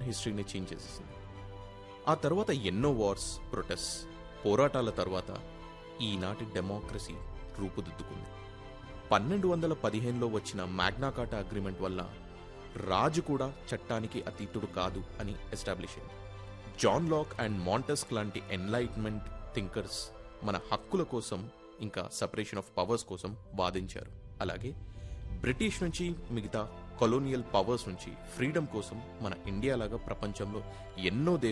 హిస్టరీని change చేసేసింది ఆ తర్వాత ఎన్నో వార్స్ ప్రొటెస్ట్ పోరాటాల తర్వాత ఈనాటి డెమోక్రసీ రూపుదిద్దుకుంది పన్నెండు వందల పదిహేనులో వచ్చిన మ్యాగ్నాకాటా అగ్రిమెంట్ వల్ల రాజు కూడా చట్టానికి అతీతుడు కాదు అని ఎస్టాబ్లిష్ అయింది జాన్ లాక్ అండ్ మాంటెస్క్ లాంటి ఎన్లైట్మెంట్ థింకర్స్ మన హక్కుల కోసం ఇంకా సపరేషన్ ఆఫ్ పవర్స్ కోసం వాదించారు అలాగే బ్రిటిష్ నుంచి మిగతా కొలోనియల్ పవర్స్ నుంచి ఫ్రీడమ్ కోసం మన ఇండియా లాగా ప్రపంచంలో ఎన్నో దేశాలు